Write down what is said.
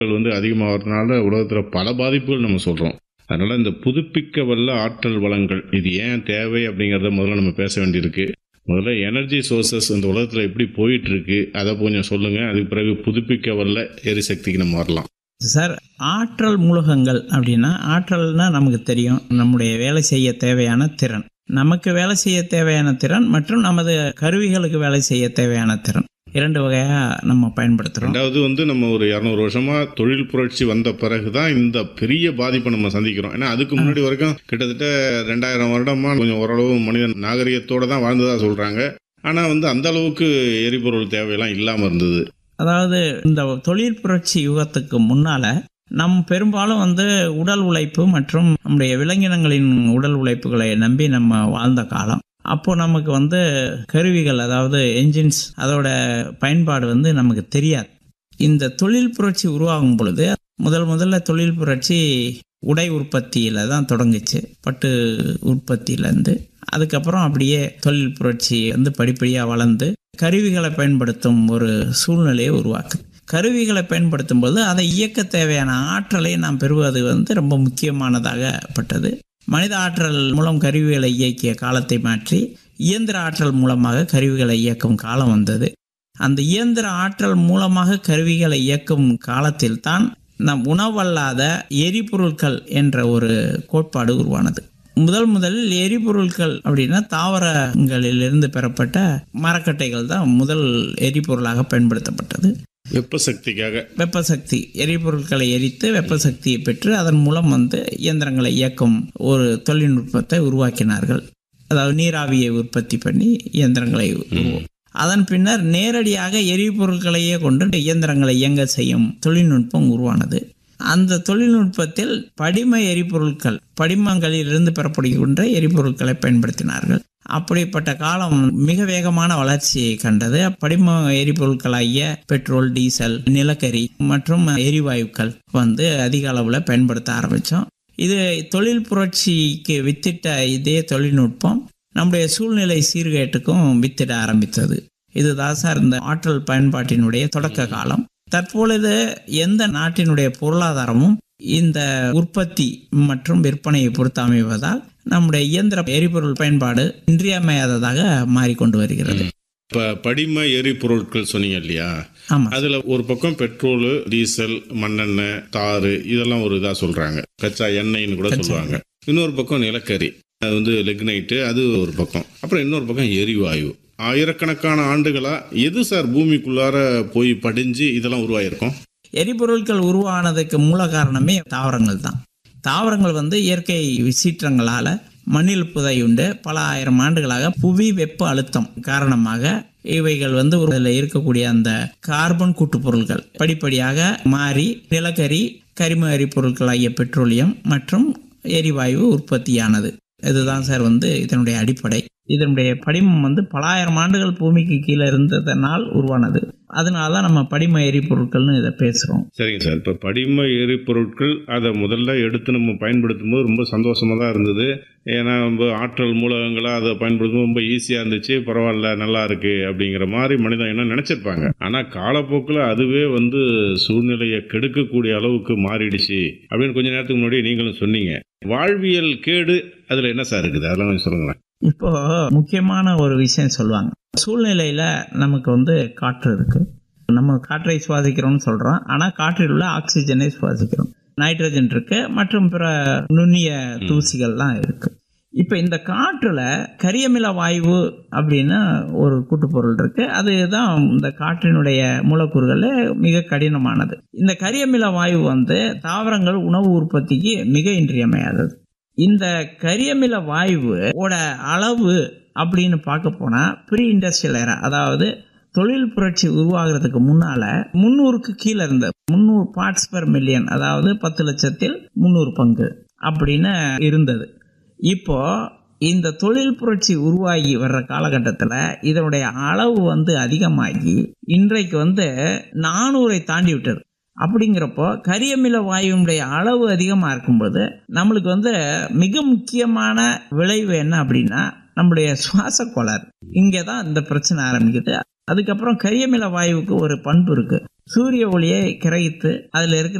வந்து அதிகமாகிறதுனால உலகத்தில் பல பாதிப்புகள் நம்ம சொல்கிறோம் அதனால் இந்த புதுப்பிக்க வல்ல ஆற்றல் வளங்கள் இது ஏன் தேவை அப்படிங்கிறத முதல்ல நம்ம பேச வேண்டியிருக்கு முதல்ல எனர்ஜி சோர்சஸ் இந்த உலகத்தில் எப்படி போயிட்டு இருக்கு அதை கொஞ்சம் சொல்லுங்கள் அதுக்கு பிறகு புதுப்பிக்க வல்ல எரிசக்திக்கு நம்ம வரலாம் சார் ஆற்றல் மூலகங்கள் அப்படின்னா ஆற்றல்னா நமக்கு தெரியும் நம்முடைய வேலை செய்ய தேவையான திறன் நமக்கு வேலை செய்ய தேவையான திறன் மற்றும் நமது கருவிகளுக்கு வேலை செய்ய தேவையான திறன் இரண்டு வகையாக நம்ம பயன்படுத்துகிறோம் ரெண்டாவது வந்து நம்ம ஒரு இரநூறு வருஷமா தொழில் புரட்சி வந்த பிறகு தான் இந்த பெரிய பாதிப்பை நம்ம சந்திக்கிறோம் ஏன்னா அதுக்கு முன்னாடி வரைக்கும் கிட்டத்தட்ட ரெண்டாயிரம் வருடமா கொஞ்சம் ஓரளவு மனிதன் நாகரிகத்தோட தான் வாழ்ந்ததா சொல்றாங்க ஆனா வந்து அந்த அளவுக்கு எரிபொருள் தேவையெல்லாம் இல்லாம இருந்தது அதாவது இந்த தொழில் புரட்சி யுகத்துக்கு முன்னால நம் பெரும்பாலும் வந்து உடல் உழைப்பு மற்றும் நம்முடைய விலங்கினங்களின் உடல் உழைப்புகளை நம்பி நம்ம வாழ்ந்த காலம் அப்போ நமக்கு வந்து கருவிகள் அதாவது என்ஜின்ஸ் அதோட பயன்பாடு வந்து நமக்கு தெரியாது இந்த தொழில் புரட்சி உருவாகும் பொழுது முதல் முதல்ல தொழில் புரட்சி உடை உற்பத்தியில் தான் தொடங்குச்சு பட்டு உற்பத்தியிலேருந்து அதுக்கப்புறம் அப்படியே தொழில் புரட்சி வந்து படிப்படியாக வளர்ந்து கருவிகளை பயன்படுத்தும் ஒரு சூழ்நிலையை உருவாக்கு கருவிகளை பயன்படுத்தும் போது அதை இயக்க தேவையான ஆற்றலை நாம் பெறுவது வந்து ரொம்ப முக்கியமானதாகப்பட்டது மனித ஆற்றல் மூலம் கருவிகளை இயக்கிய காலத்தை மாற்றி இயந்திர ஆற்றல் மூலமாக கருவிகளை இயக்கும் காலம் வந்தது அந்த இயந்திர ஆற்றல் மூலமாக கருவிகளை இயக்கும் காலத்தில் தான் நம் உணவல்லாத எரிபொருட்கள் என்ற ஒரு கோட்பாடு உருவானது முதல் முதலில் எரிபொருட்கள் அப்படின்னா தாவரங்களிலிருந்து பெறப்பட்ட மரக்கட்டைகள் தான் முதல் எரிபொருளாக பயன்படுத்தப்பட்டது வெப்ப சக்திக்காக வெப்ப சக்தி எரிபொருட்களை எரித்து வெப்ப சக்தியை பெற்று அதன் மூலம் வந்து இயந்திரங்களை இயக்கும் ஒரு தொழில்நுட்பத்தை உருவாக்கினார்கள் அதாவது நீராவியை உற்பத்தி பண்ணி இயந்திரங்களை உருவம் அதன் பின்னர் நேரடியாக எரிபொருட்களையே கொண்டு இயந்திரங்களை இயங்க செய்யும் தொழில்நுட்பம் உருவானது அந்த தொழில்நுட்பத்தில் படிம எரிபொருட்கள் படிமங்களில் இருந்து பெறப்படுகின்ற எரிபொருட்களை பயன்படுத்தினார்கள் அப்படிப்பட்ட காலம் மிக வேகமான வளர்ச்சியை கண்டது படிம எரிபொருட்களாகிய பெட்ரோல் டீசல் நிலக்கரி மற்றும் எரிவாயுக்கள் வந்து அதிக அளவில் பயன்படுத்த ஆரம்பித்தோம் இது தொழில் புரட்சிக்கு வித்திட்ட இதே தொழில்நுட்பம் நம்முடைய சூழ்நிலை சீர்கேட்டுக்கும் வித்திட ஆரம்பித்தது இதுதான் சார் இந்த ஆற்றல் பயன்பாட்டினுடைய தொடக்க காலம் தற்பொழுது எந்த நாட்டினுடைய பொருளாதாரமும் இந்த உற்பத்தி மற்றும் விற்பனையை பொறுத்து அமைவதால் நம்முடைய இயந்திர எரிபொருள் பயன்பாடு இன்றியமையாததாக மாறிக்கொண்டு வருகிறது இப்ப படிம எரிபொருட்கள் சொன்னீங்க இல்லையா ஆமா அதுல ஒரு பக்கம் பெட்ரோல் டீசல் மண்ணெண்ணெய் தாறு இதெல்லாம் ஒரு இதா சொல்றாங்க கச்சா எண்ணெய்னு கூட சொல்லுவாங்க இன்னொரு பக்கம் நிலக்கரி அது வந்து லெக்னைட்டு அது ஒரு பக்கம் அப்புறம் இன்னொரு பக்கம் எரிவாயு ஆயிரக்கணக்கான ஆண்டுகளா எது சார் பூமிக்குள்ளார போய் படிஞ்சு இதெல்லாம் உருவாயிருக்கும் எரிபொருட்கள் உருவானதுக்கு மூல காரணமே தாவரங்கள் தான் தாவரங்கள் வந்து இயற்கை சீற்றங்களால மண்ணில் புதையுண்டு பல ஆயிரம் ஆண்டுகளாக புவி வெப்ப அழுத்தம் காரணமாக இவைகள் வந்து ஒரு இதில் இருக்கக்கூடிய அந்த கார்பன் கூட்டுப்பொருட்கள் படிப்படியாக மாறி நிலக்கரி கரிம எரிபொருட்களாகிய பெட்ரோலியம் மற்றும் எரிவாயு உற்பத்தியானது இதுதான் சார் வந்து இதனுடைய அடிப்படை இதனுடைய படிமம் வந்து பலாயிரம் ஆண்டுகள் பூமிக்கு கீழே இருந்ததனால் உருவானது அதனால தான் நம்ம படிம எரிபொருட்கள்னு இதை பேசுகிறோம் சரிங்க சார் இப்போ படிம எரிபொருட்கள் அதை முதல்ல எடுத்து நம்ம பயன்படுத்தும் போது ரொம்ப சந்தோஷமாக தான் இருந்தது ஏன்னா ரொம்ப ஆற்றல் மூலகங்களாக அதை பயன்படுத்தும் ரொம்ப ஈஸியாக இருந்துச்சு பரவாயில்ல நல்லா இருக்கு அப்படிங்கிற மாதிரி மனிதன் என்ன நினச்சிருப்பாங்க ஆனால் காலப்போக்கில் அதுவே வந்து சூழ்நிலையை கெடுக்கக்கூடிய அளவுக்கு மாறிடுச்சு அப்படின்னு கொஞ்ச நேரத்துக்கு முன்னாடி நீங்களும் சொன்னீங்க வாழ்வியல் கேடு அதில் என்ன சார் இருக்குது அதெல்லாம் கொஞ்சம் சொல்லுங்களேன் இப்போ முக்கியமான ஒரு விஷயம் சொல்லுவாங்க சூழ்நிலையில நமக்கு வந்து காற்று இருக்கு நம்ம காற்றை சுவாசிக்கிறோம்னு சொல்றோம் ஆனா காற்றில் உள்ள ஆக்சிஜனை சுவாசிக்கிறோம் நைட்ரஜன் இருக்கு மற்றும் பிற நுண்ணிய தூசிகள்லாம் இருக்கு இப்போ இந்த காற்றுல கரியமில வாயு அப்படின்னு ஒரு கூட்டுப்பொருள் இருக்கு அதுதான் இந்த காற்றினுடைய மூலக்கூறுகள் மிக கடினமானது இந்த கரியமில வாயு வந்து தாவரங்கள் உணவு உற்பத்திக்கு மிக இன்றியமையாதது இந்த கரியமில வாயுவோட அளவு அப்படின்னு பார்க்க போனா ப்ரீ இண்டஸ்ட்ரியல் ஏரா அதாவது தொழில் புரட்சி உருவாகிறதுக்கு முன்னால முந்நூறுக்கு கீழே இருந்த முந்நூறு பார்ட்ஸ் பெர் மில்லியன் அதாவது பத்து லட்சத்தில் முந்நூறு பங்கு அப்படின்னு இருந்தது இப்போ இந்த தொழில் புரட்சி உருவாகி வர்ற காலகட்டத்தில் இதனுடைய அளவு வந்து அதிகமாகி இன்றைக்கு வந்து நானூறை தாண்டி விட்டது அப்படிங்கிறப்போ கரியமில வாயுனுடைய அளவு அதிகமாக இருக்கும்போது நம்மளுக்கு வந்து மிக முக்கியமான விளைவு என்ன அப்படின்னா நம்முடைய சுவாச கோளாறு இங்கே தான் இந்த பிரச்சனை ஆரம்பிக்குது அதுக்கப்புறம் கரியமில வாயுவுக்கு ஒரு பண்பு இருக்கு சூரிய ஒளியை கிரகித்து அதில் இருக்கிற